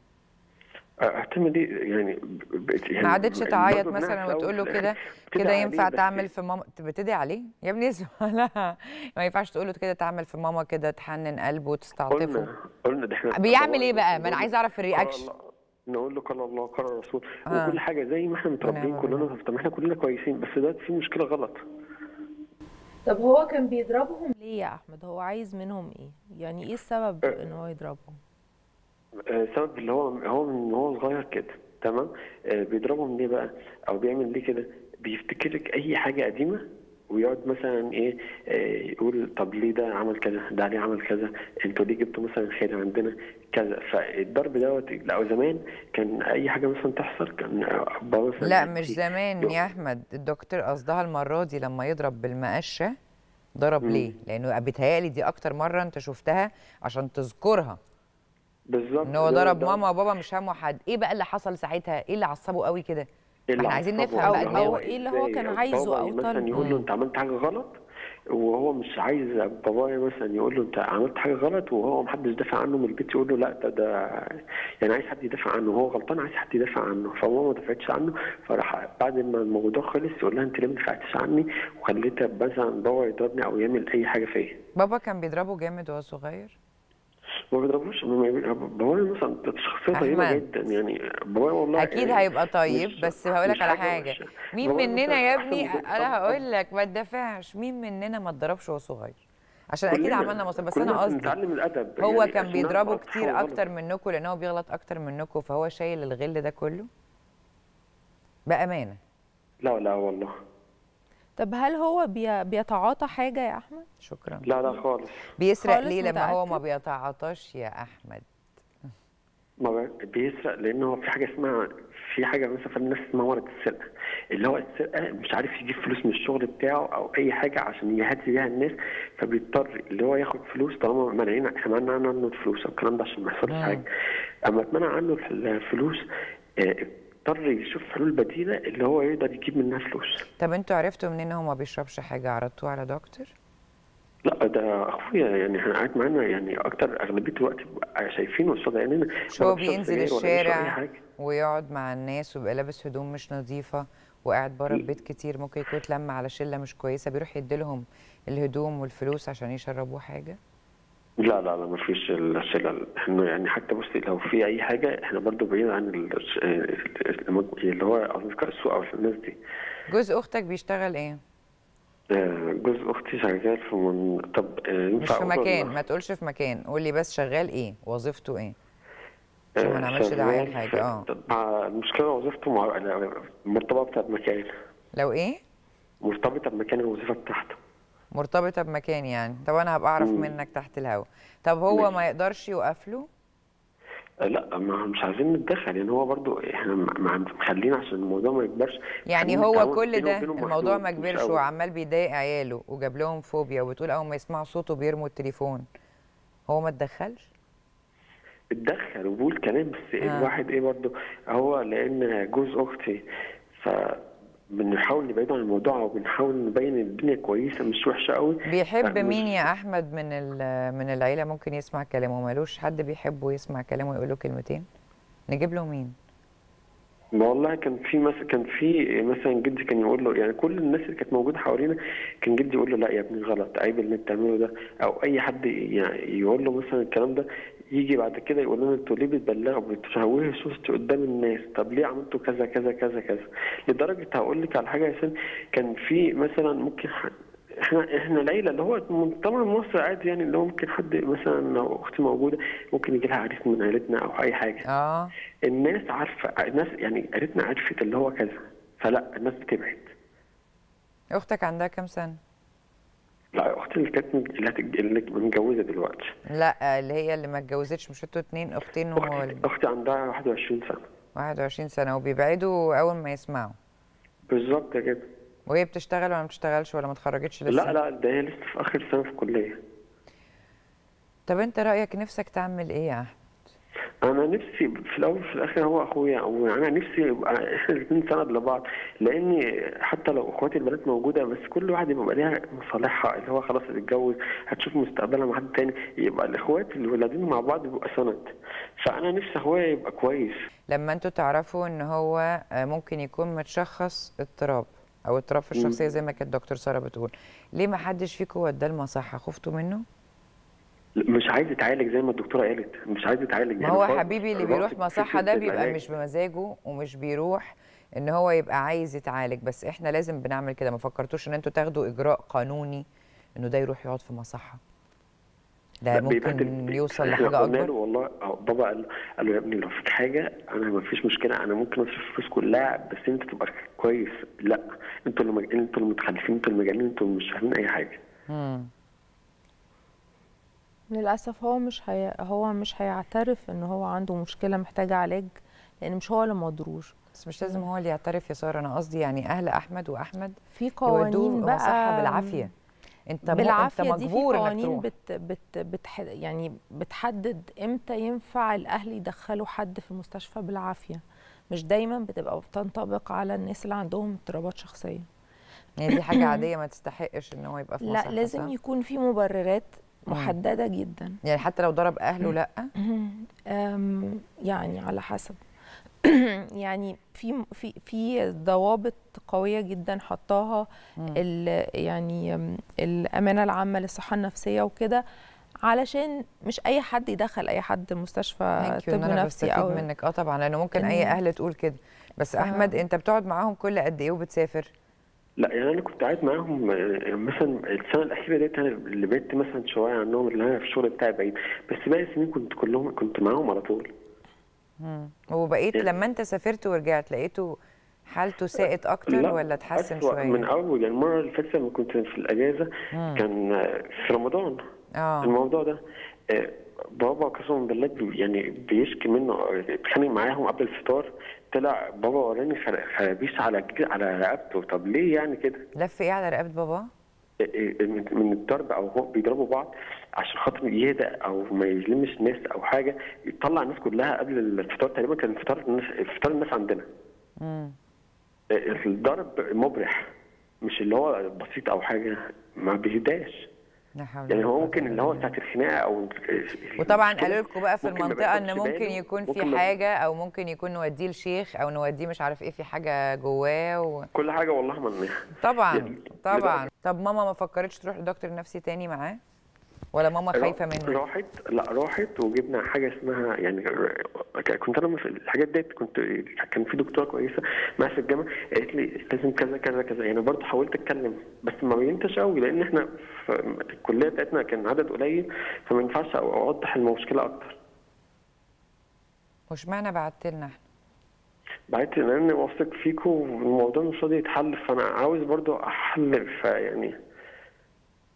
اعتمد دي يعني, ب- ب- يعني ما عادتش برضه تعيط بنعرف مثلا في الأول وتقول له وفي كده الآخر بتدعي كده عليه ينفع بس تعمل في ماما بتدعي عليه يا ابني اسمع لا ما ينفعش تقول له كده تعمل في ماما كده تحنن قلبه وتستعطفه قلنا قلنا ده احنا بيعمل ايه بقى ما انا عايزه اعرف قال الرياكشن الله- نقول له قال الله قال الرسول آه. وكل حاجه زي ما احنا متربيين ونعم كلنا بالله. طب ما احنا كلنا كويسين بس دلوقتي في مشكله غلط طب هو كان بيضربهم ليه يا احمد هو عايز منهم ايه يعني ايه السبب ان هو يضربهم آه، سبب اللي هو هو من هو صغير كده تمام آه، بيضربهم ليه بقى او بيعمل ليه كده بيفتكر لك اي حاجه قديمه ويقعد مثلا ايه آه، يقول طب ليه ده عمل كذا ده عليه عمل كذا انتوا ليه جبتوا مثلا خير عندنا كذا فالضرب دوت لا زمان كان اي حاجه مثلا تحصل كان بابا مثلا لا مش يدي- زمان يا احمد الدكتور قصدها المره دي لما يضرب بالمقشه ضرب مم. ليه لانه بيتهيألي دي اكتر مره انت شفتها عشان تذكرها بالظبط ان هو اللي ضرب ده- ماما وبابا مش همه حد ايه بقى اللي حصل ساعتها ايه اللي عصبه قوي كده اللي احنا عايزين عصبه نفهم بقى اللي دماغه هو ايه اللي هو إزاي كان عايزه بابا أو مثلا طالبه. يقول له انت عملت حاجه غلط وهو مش عايز بابايا مثلا يقول له انت عملت حاجه غلط وهو محدش دافع عنه من البيت يقول له لا ده ده يعني عايز حد يدافع عنه هو غلطان عايز حد يدافع عنه فماما ما دفعتش عنه فراح بعد ما الموضوع خلص يقول لها انت ليه ما دفعتش عني وخليتها مثلا بابا يضربني او يعمل اي حاجه فيا بابا كان بيضربه جامد وهو صغير ما بيضربوش ما بي- بابايا مثلا شخصيه طيبه أحمد. جدا يعني بابايا والله اكيد يعني هيبقى طيب مش- بس هقول لك مش على حاجة حاجه وحشة. مين بابايا مننا مثلا يا أحسن ابني من بيت انا طبعاً. هقول لك ما تدافعش مين مننا ما اتضربش وهو صغير عشان اكيد كلنا- عملنا مصيبه بس كلنا انا قصدي بنتعلم الادب هو يعني كان عشان بيضربه نعرف كتير صح وغلط. اكتر منكم لان هو بيغلط اكتر منكم فهو شايل الغل ده كله بامانه لا لا والله طب هل هو بي... بيتعاطى حاجه يا احمد شكرا لا لا خالص بيسرق خالص ليه لما هو ما متأكد؟ بيتعاطاش يا احمد ما بي- بيسرق لان هو في حاجه اسمها في حاجه مثلا في الناس اسمها ورقه السرقه اللي هو السرقه مش عارف يجيب فلوس من الشغل بتاعه او اي حاجه عشان يهدي بيها الناس فبيضطر اللي هو ياخد فلوس طالما مانعين احنا منعنا عنه الفلوس والكلام ده عشان ما يحصلش مم. حاجه اما اتمنع عنه الفلوس آه، اضطر يشوف حلول بديله اللي هو يقدر يجيب منها فلوس طب انتوا عرفتوا منين هو ما بيشربش حاجه عرضتوه على دكتور لا ده اخويا يعني احنا قاعد معانا يعني اكتر اغلبيه الوقت بيبقى شايفينه قصاد عينينا مش هو ولا بيشرب بينزل سجاير ولا بيشرب أي الشارع حاجة. ويقعد مع الناس ويبقى لابس هدوم مش نظيفه وقاعد بره البيت كتير ممكن يكون اتلم على شله مش كويسه بيروح يديلهم الهدوم والفلوس عشان يشربوه حاجه لا لا لا ما فيش الشلل احنا يعني حتى بصي لو في اي حاجه احنا برضو بعيد عن ال- ال- اللي هو اصدقاء السوء او الناس دي جوز اختك بيشتغل ايه آه، جوز اختي شغال في من... طب آه، مش ينفع في أقول مكان ولا- ما تقولش في مكان قول لي بس شغال ايه وظيفته ايه عشان ما آه، نعملش دعايه شغال لحاجه في- اه طب مع المشكله وظيفته مع مرتبطه بمكان لو ايه مرتبطه بمكان الوظيفه بتاعته مرتبطه بمكان يعني طب انا هبقى اعرف مم. منك تحت الهوا طب هو ماشي. ما يقدرش يوقف له آه، لا ما مش عايزين نتدخل يعني هو برضو احنا م- مع- مخلينا عشان الموضوع ما يكبرش يعني خلينا هو نتعاون كل بينه ده وبينه الموضوع محدود، ما مش كبرش قوي. وعمال بيضايق عياله وجاب لهم فوبيا وبتقول اول ما يسمعوا صوته بيرموا التليفون هو ما اتدخلش اتدخل وبقول كلام بس آه. الواحد ايه برضو هو لان جوز اختي ف بنحاول نبعده عن الموضوع وبنحاول نبين الدنيا كويسه مش وحشه قوي بيحب فمش- مين يا احمد من ال- من العيله ممكن يسمع كلامه مالوش حد بيحبه يسمع كلامه يقول له كلمتين نجيب له مين ما والله كان في مثلا كان في مثلا جدي كان يقول له يعني كل الناس اللي كانت موجوده حوالينا كان جدي يقول له لا يا ابني غلط عيب اللي انت بتعمله ده او اي حد يعني يقول له مثلا الكلام ده يجي بعد كده يقول لنا انتوا ليه بتبلغوا بتشوهوا صورتي قدام الناس طب ليه عملتوا كذا كذا كذا كذا لدرجه هقول لك على حاجه يا سن كان في مثلا ممكن ح- احنا احنا العيله اللي هو طبعا مصر عادي يعني اللي هو ممكن حد مثلا لو اختي موجوده ممكن يجي لها عريس من عيلتنا او اي حاجه اه الناس عارفه الناس يعني عيلتنا عرفت اللي هو كذا فلا الناس بتبعد اختك عندها كام سنه لا اختي اللي كانت مج- اللي هتج- اللي متجوزه دلوقتي لا اللي هي اللي ما اتجوزتش مش انتوا اتنين اختين اختي وولد اختي عندها 21 سنه 21 سنه وبيبعدوا اول ما يسمعوا بالظبط كده وهي بتشتغل ولا ما بتشتغلش ولا ما اتخرجتش لسه لا لا ده هي لسه في اخر سنه في الكليه طب انت رايك نفسك تعمل ايه يا احمد انا نفسي في الاول وفي الاخر هو اخويا وانا نفسي يبقى احنا الاثنين سند لبعض لاني حتى لو اخواتي البنات موجوده بس كل واحد يبقى ليها مصالحها اللي هو خلاص هتتجوز هتشوف مستقبلها مع حد تاني يبقى الاخوات الولادين مع بعض بيبقى سند فانا نفسي اخويا يبقى كويس لما انتوا تعرفوا ان هو آه، ممكن يكون متشخص اضطراب او اضطراب في الشخصيه زي ما كانت دكتور ساره بتقول ليه ما حدش فيكم وداه المصحه خفتوا منه مش عايز يتعالج زي ما الدكتوره قالت مش عايز يتعالج ما يعني هو خلاص حبيبي اللي رافض بيروح مصحه ده فكرة بيبقى العلاج. مش بمزاجه ومش بيروح ان هو يبقى عايز يتعالج بس احنا لازم بنعمل كده ما فكرتوش ان انتوا تاخدوا اجراء قانوني انه ده يروح يقعد في مصحه ده لا، بيبهدل ممكن البيت. يوصل إحنا لحاجه قلنا له اكبر والله أو بابا قال قال له يا ابني لو فيك حاجه انا ما فيش مشكله انا ممكن اصرف الفلوس كلها بس انت تبقى كويس لا انتوا اللي مج... انتوا اللي متخلفين انتوا المجانين انتوا اللي مش فاهمين اي حاجه مم. للأسف هو مش هي... هو مش هيعترف إن هو عنده مشكلة محتاجة علاج لأن مش هو اللي مضروش بس مش لازم هو اللي يعترف يا ساره انا قصدي يعني اهل احمد واحمد في يودوه قوانين بقى مصحه بالعافيه انت مو- بالعافيه انت دي في مجبور انك قوانين تروح بت بت بتح يعني بتحدد امتى ينفع الاهل يدخلوا حد في المستشفى بالعافيه مش دايما بتبقى بتنطبق على الناس اللي عندهم اضطرابات شخصيه يعني دي حاجه عاديه ما تستحقش ان هو يبقى في لا مصحه لازم صح؟ يكون في مبررات محدده جدا يعني حتى لو ضرب اهله لا أم، يعني على حسب يعني في في في ضوابط قويه جدا حطاها ال يعني أم، الامانه العامه للصحه النفسيه وكده علشان مش اي حد يدخل اي حد مستشفى ثانك يو ان طب انا نفسي بستفيد او منك اه طبعا لانه ممكن اي إن- اهل تقول كده بس احمد انت بتقعد معاهم كل قد ايه وبتسافر لا يعني انا كنت قاعد معاهم آه، مثلا السنه الاخيره ديت انا اللي بعدت مثلا شويه عنهم اللي انا في الشغل بتاعي بعيد بس باقي السنين كنت كلهم كنت معاهم على طول وبقيت يعني- لما انت سافرت ورجعت لقيته حالته ساءت اكتر لا، ولا اتحسن أسوأ شويه من اول يعني المره اللي فاتت لما كنت في الاجازه كان آه، في رمضان اه الموضوع ده آه، بابا قسما بالله بي- يعني بيشكي منه آه، اتخانق معاهم قبل الفطار طلع بابا وراني خر- خرابيش على جد- على رقبته طب ليه يعني كده لف ايه على رقبه بابا آه، آه، من من الضرب او هو بيضربوا بعض عشان خاطر يهدى او ما يلمش ناس او حاجه يطلع الناس كلها قبل الفطار تقريبا كان فطار الناس فطار الناس عندنا امم آه، الضرب مبرح مش اللي هو بسيط او حاجه ما بيهداش لا حول يعني ولا هو قوة ممكن إلا اللي هو بالله. ساعه الخناقه او وطبعا قالوا لكم بقى في ممكن ما المنطقه ان بياخدش ممكن باله، يكون ممكن في ما- حاجه او ممكن يكون نوديه لشيخ او نوديه مش عارف ايه في حاجه جواه و... كل حاجه والله ما طبعا يعني طبعا لدرجة- طب ماما ما فكرتش تروح لدكتور نفسي تاني معاه ولا ماما خايفه منه راحت لا راحت وجبنا حاجه اسمها يعني كنت انا في الحاجات ديت كنت كان في دكتوره كويسه معايا في الجامعه قالت لي لازم كذا كذا كذا يعني برضه حاولت اتكلم بس ما بينتش قوي لان احنا في الكليه بتاعتنا كان عدد قليل فما ينفعش اوضح المشكله اكتر وش معنى بعت لنا احنا بعدت ان انا واثق فيكم والموضوع مش راضي يتحل فانا عاوز برضه احل فيعني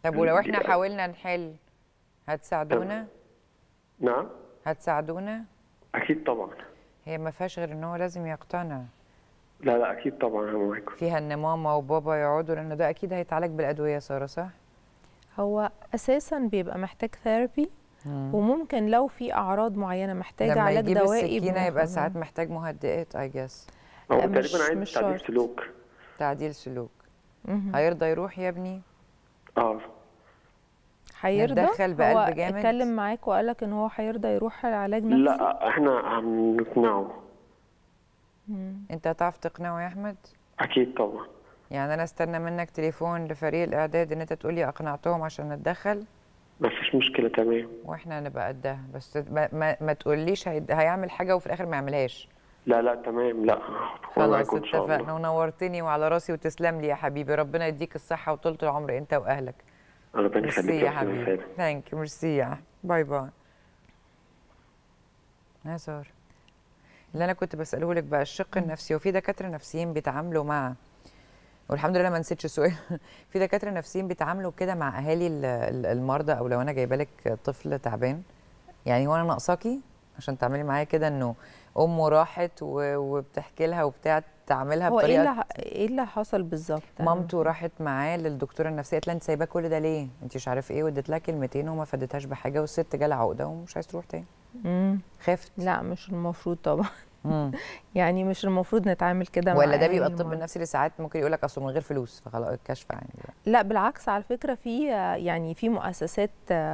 طب ولو احنا حاولنا نحل هتساعدونا تمام. نعم هتساعدونا اكيد طبعا هي ما فيهاش غير ان هو لازم يقتنع لا لا اكيد طبعا انا معاكم فيها ان ماما وبابا يقعدوا لان ده اكيد هيتعالج بالادويه يا ساره صح هو اساسا بيبقى محتاج ثيرابي وممكن لو في اعراض معينه محتاجه لما علاج يجيب دوائي السكينه بناخد- يبقى ساعات محتاج مهدئات اي جس هو لا، مش- تقريبا عايز مش تعديل شرط. سلوك تعديل سلوك مهم. هيرضى يروح يا ابني اه هيرضى نتدخل بقلب هو جامد؟ اتكلم معاك وقال لك ان هو هيرضى يروح العلاج نفسي لا احنا هنقنعه انت هتعرف تقنعه يا احمد اكيد طبعا يعني انا استنى منك تليفون لفريق الاعداد ان انت تقولي اقنعتهم عشان نتدخل ما فيش مشكله تمام واحنا نبقى قدها بس ما, ما, ما تقوليش هيد- هيعمل حاجه وفي الاخر ما يعملش لا لا تمام لا هكون خلاص معاكم ان شاء اتفقنا الله ونورتني وعلى راسي وتسلم لي يا حبيبي ربنا يديك الصحه وطولة العمر انت واهلك ربنا يخليك ميرسي يا أستاذ حبيبي سالم. ثانك يو ميرسي يا أحمد. باي باي يا ساره اللي انا كنت بساله لك بقى الشق النفسي وفي دكاتره نفسيين بيتعاملوا مع والحمد لله ما نسيتش السؤال في دكاتره نفسيين بيتعاملوا كده مع اهالي ال- ال- المرضى او لو انا جايبه لك طفل تعبان يعني وانا ناقصاكي عشان تعملي معايا كده انه امه راحت و- وبتحكي لها وبتاع تعملها هو ايه بطريقه اللي ح- ايه اللي حصل بالظبط أنا- مامته راحت معاه للدكتوره النفسيه قالت لها انت سايباه كل ده ليه؟ انت مش عارف ايه واديت لها كلمتين وما فادتهاش بحاجه والست جالها عقده ومش عايز تروح تاني مم. خافت لا مش المفروض طبعا مم. يعني مش المفروض نتعامل كده مع ولا ده بيبقى أهالي الطب المرضى. النفسي اللي ساعات ممكن يقول لك اصله من غير فلوس فخلاص الكشف عادي بقى. لا بالعكس على فكره في يعني في مؤسسات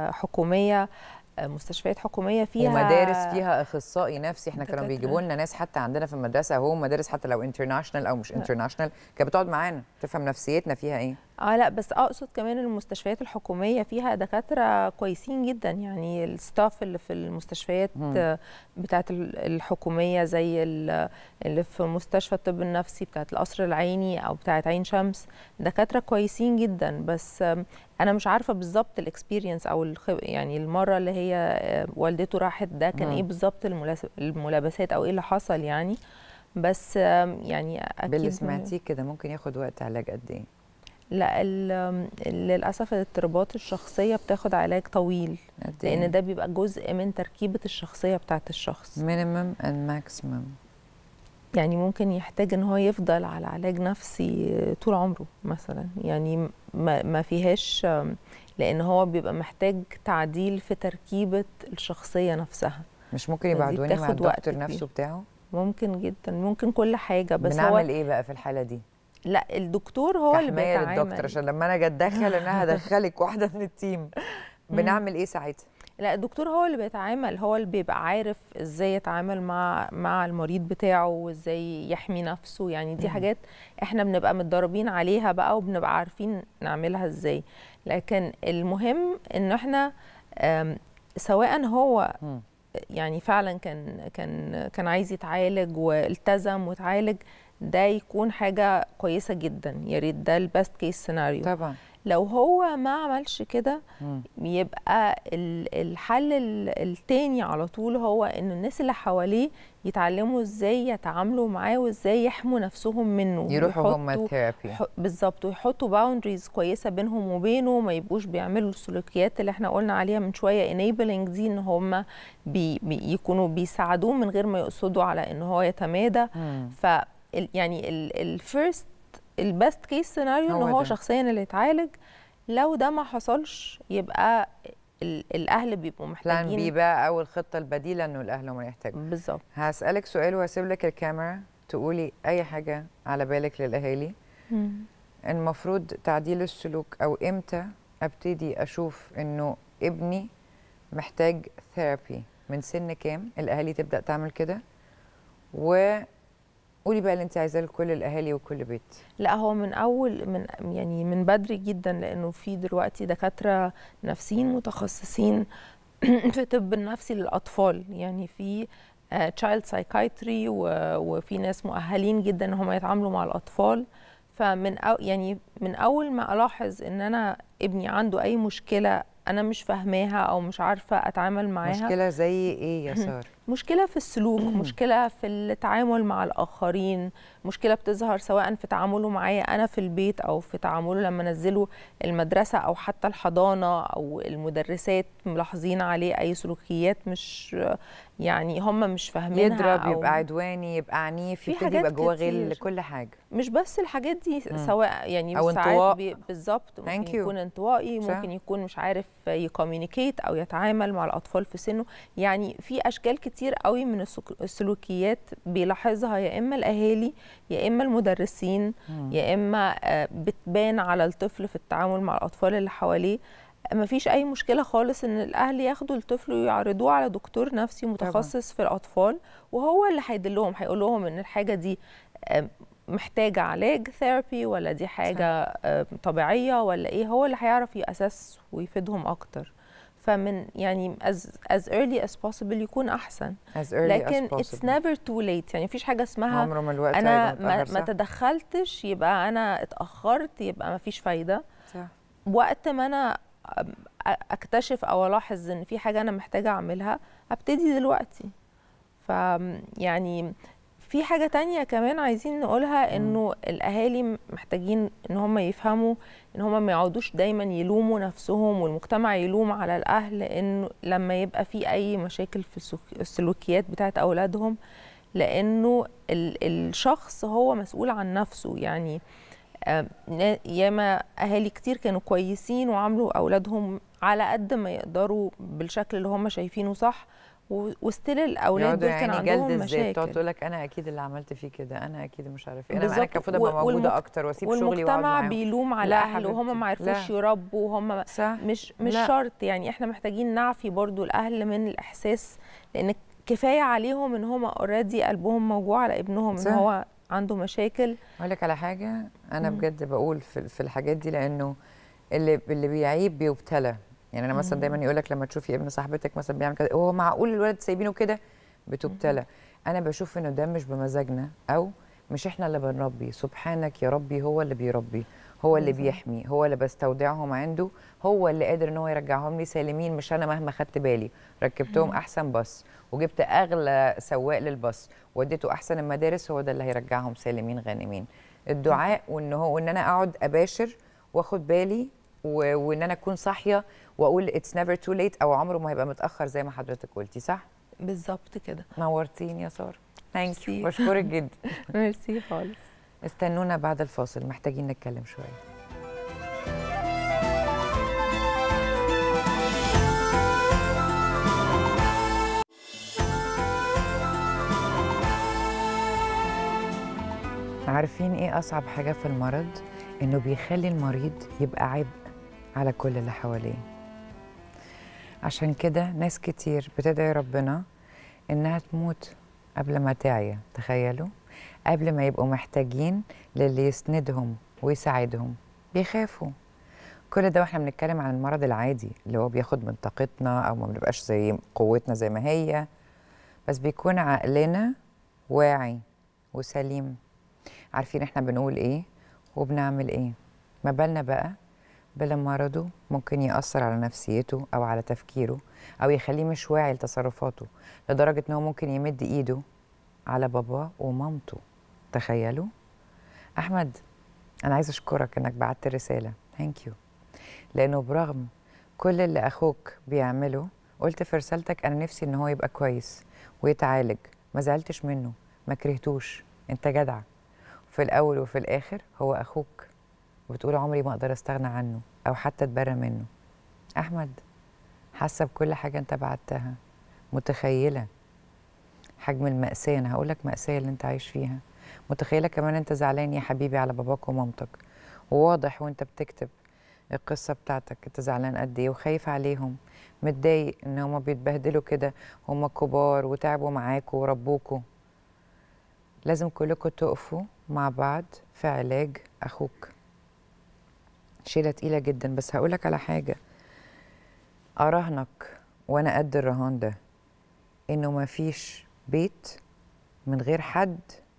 حكوميه مستشفيات حكوميه فيها ومدارس فيها اخصائي نفسي احنا كانوا دكاترة. بيجيبوا لنا ناس حتى عندنا في المدرسه اهو مدارس حتى لو انترناشونال او مش انترناشونال كانت بتقعد معانا تفهم نفسيتنا فيها ايه اه لا بس اقصد كمان المستشفيات الحكوميه فيها دكاتره كويسين جدا يعني الستاف اللي في المستشفيات مم. بتاعه الحكوميه زي ال- اللي في مستشفى الطب النفسي بتاعه القصر العيني او بتاعه عين شمس دكاتره كويسين جدا بس آم، انا مش عارفه بالظبط الاكسبيرينس او الخب... يعني المره اللي هي آه، والدته راحت ده كان مم. ايه بالظبط الملاس- الملابسات او ايه اللي حصل يعني بس آم، يعني اكيد باللي سمعتيه كده ممكن ياخد وقت علاج قد ايه لا ال- للاسف الاضطرابات الشخصيه بتاخد علاج طويل قد ايه لان ده بيبقى جزء من تركيبه الشخصيه بتاعت الشخص minimum and maximum يعني ممكن يحتاج ان هو يفضل على علاج نفسي طول عمره مثلا يعني ما, ما فيهاش لان هو بيبقى محتاج تعديل في تركيبه الشخصيه نفسها مش ممكن فدي يبعدوني مع بتاخد وقت الدكتور كبير. نفسه بتاعه ممكن جدا ممكن كل حاجه بس بنعمل هو ايه بقى في الحاله دي لا الدكتور هو اللي كحمايه بيتعامل للدكتور عشان لما انا اجي اتدخل انا هدخلك واحده من التيم بنعمل ايه ساعتها لا الدكتور هو اللي بيتعامل هو اللي بيبقى عارف ازاي يتعامل مع مع المريض بتاعه وازاي يحمي نفسه يعني دي مم. حاجات احنا بنبقى متدربين عليها بقى وبنبقى عارفين نعملها ازاي لكن المهم ان احنا آم، سواء هو مم. يعني فعلا كان كان كان عايز يتعالج والتزم وتعالج ده يكون حاجة كويسة جدا يا ريت ده البست كيس سيناريو طبعا لو هو ما عملش كده مم. يبقى ال- الحل ال- التاني على طول هو ان الناس اللي حواليه يتعلموا ازاي يتعاملوا معاه وازاي يحموا نفسهم منه يروحوا هم ويحطوا- ثيرابي ح- بالظبط ويحطوا باوندريز كويسه بينهم وبينه ما يبقوش بيعملوا السلوكيات اللي احنا قلنا عليها من شويه enabling دي ان هم بي بي يكونوا بيساعدوه من غير ما يقصدوا على ان هو يتمادى ف ال- يعني الفيرست البست كيس سيناريو ان هو هو ده. شخصيا اللي يتعالج لو ده ما حصلش يبقى ال- الاهل بيبقوا بلان بي محتاجين بقى او الخطه البديله انه الاهل هم يحتاجوا بالظبط هسالك سؤال وهسيب لك الكاميرا تقولي اي حاجه على بالك للاهالي المفروض تعديل السلوك او امتى ابتدي اشوف انه ابني محتاج ثيرابي من سن كام الاهالي تبدا تعمل كده وقولي بقى اللي انت عايزاه لكل الاهالي وكل بيت لا هو من اول من يعني من بدري جدا لانه في دلوقتي دكاتره نفسيين متخصصين في الطب النفسي للاطفال يعني في تشايلد سايكايتري وفي ناس مؤهلين جدا ان هم يتعاملوا مع الاطفال فمن أو يعني من اول ما الاحظ ان انا ابني عنده اي مشكله انا مش فاهماها او مش عارفه اتعامل معاها مشكله زي ايه يا ساره مشكله في السلوك مشكله في التعامل مع الاخرين مشكله بتظهر سواء في تعامله معايا انا في البيت او في تعامله لما انزله المدرسه او حتى الحضانه او المدرسات ملاحظين عليه اي سلوكيات مش يعني هم مش فاهمينها يضرب أو يبقى عدواني يبقى عنيف في يبتدي حاجات يبقى جواه غل كتير. كل حاجه مش بس الحاجات دي سواء يعني أو ساعات انطواء. بي- بالظبط Thank ممكن you. يكون انطوائي صح. ممكن يكون مش عارف يكوميونيكيت او يتعامل مع الاطفال في سنه يعني في اشكال كتير قوي من السك- السلوكيات بيلاحظها يا اما الاهالي يا اما المدرسين يا اما آه، بتبان على الطفل في التعامل مع الاطفال اللي حواليه ما فيش اي مشكله خالص ان الاهل ياخدوا الطفل ويعرضوه على دكتور نفسي متخصص في الاطفال وهو اللي هيدلهم هيقول لهم ان الحاجه دي آه، محتاجه علاج ثيرابي ولا دي حاجه آه، طبيعيه ولا ايه هو اللي هيعرف يأسس ويفيدهم اكتر فمن يعني as, as early as possible يكون احسن as early لكن as it's possible. never too late يعني مفيش حاجه اسمها عمره ما الوقت انا هيبقى ما, متأخر، ما صح؟ تدخلتش يبقى انا اتاخرت يبقى ما فيش فايده صح وقت ما انا أ- اكتشف او الاحظ ان في حاجه انا محتاجه اعملها ابتدي دلوقتي ف يعني في حاجه تانية كمان عايزين نقولها انه الاهالي محتاجين ان هم يفهموا ان هم ما يقعدوش دايما يلوموا نفسهم والمجتمع يلوم على الاهل لانه لما يبقى في اي مشاكل في السلوك- السلوكيات بتاعت اولادهم لانه ال- الشخص هو مسؤول عن نفسه يعني آم، نا- ياما اهالي كتير كانوا كويسين وعملوا اولادهم على قد ما يقدروا بالشكل اللي هم شايفينه صح و- وستيل الاولاد يقعدوا دول كان يعني جلد عندهم الذات تقعد مشاكل تقول لك انا اكيد اللي عملت فيه كده انا اكيد مش عارف ايه انا انا بالظبط. كان المفروض ابقى و- موجوده والمج- اكتر واسيب شغلي واقعد والمجتمع معاهم بيلوم على لا الاهل وهم ما حبيبتي، عرفوش لا. يربوا وهم صح مش مش لا. شرط يعني احنا محتاجين نعفي برضو الاهل من الاحساس لان كفايه عليهم ان هم اوريدي قلبهم موجوع على ابنهم صح. ان هو عنده مشاكل اقول لك على حاجه انا مم. بجد بقول في, في الحاجات دي لانه اللي اللي بيعيب بيبتلى يعني انا مثلا دايما يقول لك لما تشوفي ابن صاحبتك مثلا بيعمل كده هو معقول الولد سايبينه كده بتبتلى انا بشوف انه ده مش بمزاجنا او مش احنا اللي بنربي سبحانك يا ربي هو اللي بيربي هو اللي بالظبط. بيحمي هو اللي بستودعهم عنده هو اللي قادر ان هو يرجعهم لي سالمين مش انا مهما خدت بالي ركبتهم احسن باص وجبت اغلى سواق للباص وديته احسن المدارس هو ده اللي هيرجعهم سالمين غانمين الدعاء وان هو وان انا اقعد اباشر واخد بالي و... وان انا اكون صاحيه واقول اتس نيفر تو ليت او عمره ما هيبقى متاخر زي ما حضرتك قلتي صح بالظبط كده نورتيني يا ساره ثانك يو ميرسي. بشكرك جدا ميرسي خالص استنونا بعد الفاصل محتاجين نتكلم شويه عارفين ايه اصعب حاجه في المرض انه بيخلي المريض يبقى عبء على كل اللي حواليه عشان كده ناس كتير بتدعي ربنا انها تموت قبل ما تعيا تخيلوا قبل ما يبقوا محتاجين للي يسندهم ويساعدهم بيخافوا كل ده واحنا بنتكلم عن المرض العادي اللي هو بياخد من طاقتنا او ما بنبقاش زي قوتنا زي ما هي بس بيكون عقلنا واعي وسليم عارفين احنا بنقول ايه وبنعمل ايه ما بالنا بقى بلا مرضه ممكن يأثر على نفسيته أو على تفكيره أو يخليه مش واعي لتصرفاته لدرجة إن هو ممكن يمد إيده على باباه ومامته تخيلوا أحمد أنا عايزة أشكرك إنك بعت الرسالة ثانك يو لأنه برغم كل اللي أخوك بيعمله قلت في رسالتك أنا نفسي إن هو يبقى كويس ويتعالج ما زعلتش منه ما كرهتوش أنت جدع في الأول وفي الآخر هو أخوك وبتقول عمري ما أقدر أستغنى عنه أو حتى أتبرى منه أحمد حاسة بكل حاجة أنت بعتها متخيلة حجم المأساة أنا هقول لك مأساة اللي أنت عايش فيها متخيلة كمان أنت زعلان يا حبيبي على باباك ومامتك وواضح وأنت بتكتب القصة بتاعتك أنت زعلان قد إيه وخايف عليهم متضايق إن هما بيتبهدلوا كده هما كبار وتعبوا معاكوا وربوكوا لازم كلكم تقفوا مع بعض في علاج أخوك شيلة تقيلة جدا بس هقولك على حاجة أراهنك وأنا قد الرهان ده إنه مفيش بيت من غير حد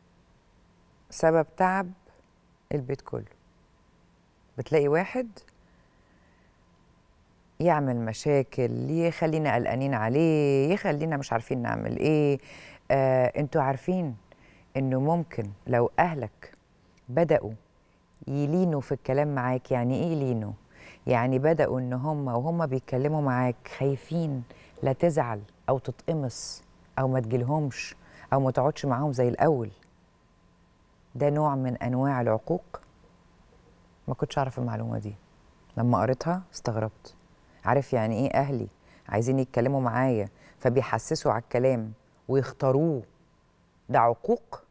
سبب تعب البيت كله بتلاقي واحد يعمل مشاكل يخلينا قلقانين عليه يخلينا مش عارفين نعمل ايه آه انتوا عارفين انه ممكن لو اهلك بدأوا يلينوا في الكلام معاك يعني ايه يلينوا يعني بدأوا ان هم وهم بيتكلموا معاك خايفين لا تزعل او تتقمص او ما تجيلهمش او ما تقعدش معاهم زي الاول ده نوع من انواع العقوق ما كنتش اعرف المعلومه دي لما قريتها استغربت عارف يعني ايه اهلي عايزين يتكلموا معايا فبيحسسوا على الكلام ويختاروه ده عقوق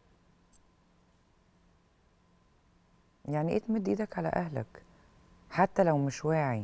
يعني ايه تمد ايدك على اهلك حتى لو مش واعي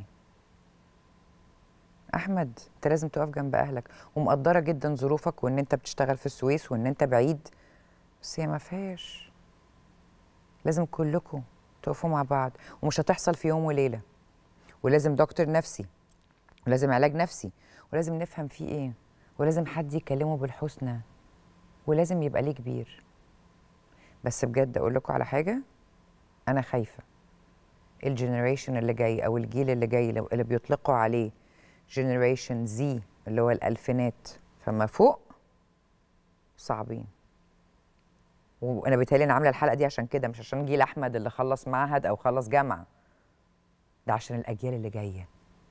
احمد انت لازم تقف جنب اهلك ومقدره جدا ظروفك وان انت بتشتغل في السويس وان انت بعيد بس هي ما فيهاش لازم كلكم تقفوا مع بعض ومش هتحصل في يوم وليله ولازم دكتور نفسي ولازم علاج نفسي ولازم نفهم فيه ايه ولازم حد يكلمه بالحسنى ولازم يبقى ليه كبير بس بجد اقول لكم على حاجه انا خايفه الجنريشن اللي جاي او الجيل اللي جاي اللي بيطلقوا عليه جنريشن زي اللي هو الالفينات فما فوق صعبين وانا بالتالي انا عامله الحلقه دي عشان كده مش عشان جيل احمد اللي خلص معهد او خلص جامعه ده عشان الاجيال اللي جايه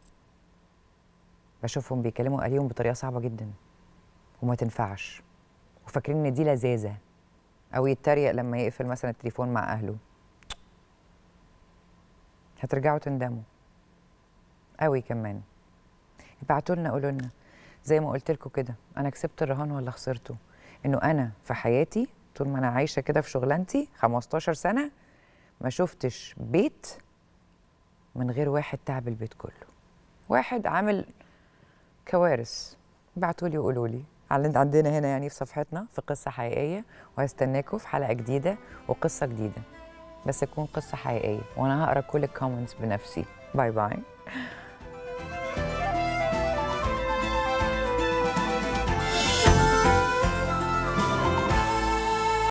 بشوفهم بيكلموا اهاليهم بطريقه صعبه جدا وما تنفعش وفاكرين ان دي لذاذه او يتريق لما يقفل مثلا التليفون مع اهله هترجعوا تندموا قوي كمان ابعتوا لنا قولوا لنا زي ما قلت لكم كده انا كسبت الرهان ولا خسرته انه انا في حياتي طول ما انا عايشه كده في شغلانتي 15 سنه ما شفتش بيت من غير واحد تعب البيت كله واحد عامل كوارث ابعتوا لي وقولوا لي على اللي عندنا هنا يعني في صفحتنا في قصه حقيقيه وهستناكم في حلقه جديده وقصه جديده بس تكون قصه حقيقيه وانا هقرا كل الكومنتس بنفسي باي باي